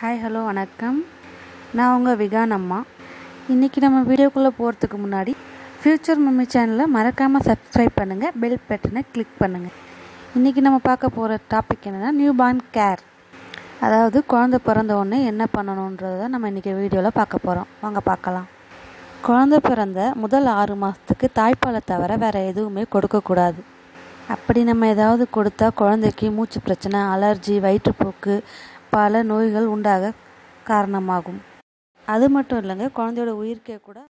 hi hello வணக்கம் நான் உங்கள் விகான் அம்மா இன்றைக்கி நம்ம வீடியோக்குள்ளே போகிறதுக்கு முன்னாடி ஃப்யூச்சர் மம்மி சேனலை மறக்காமல் சப்ஸ்கிரைப் பண்ணுங்கள் பெல் பட்டனை கிளிக் பண்ணுங்கள் இன்றைக்கி நம்ம பார்க்க போகிற டாபிக் என்னென்னா நியூ பார்ன் கேர் அதாவது குழந்தை பிறந்த உடனே என்ன பண்ணணுன்றதை நம்ம இன்றைக்கி வீடியோவில் பார்க்க போகிறோம் வாங்க பார்க்கலாம் குழந்தை பிறந்த முதல் ஆறு மாதத்துக்கு தாய்ப்பாலை தவிர வேறு எதுவுமே கொடுக்கக்கூடாது அப்படி நம்ம ஏதாவது கொடுத்தா குழந்தைக்கு மூச்சு பிரச்சனை அலர்ஜி வயிற்றுப்போக்கு பல நோய்கள் உண்டாக காரணமாகும் அது மட்டும் இல்லைங்க குழந்தையோட உயிர்க்கே கூட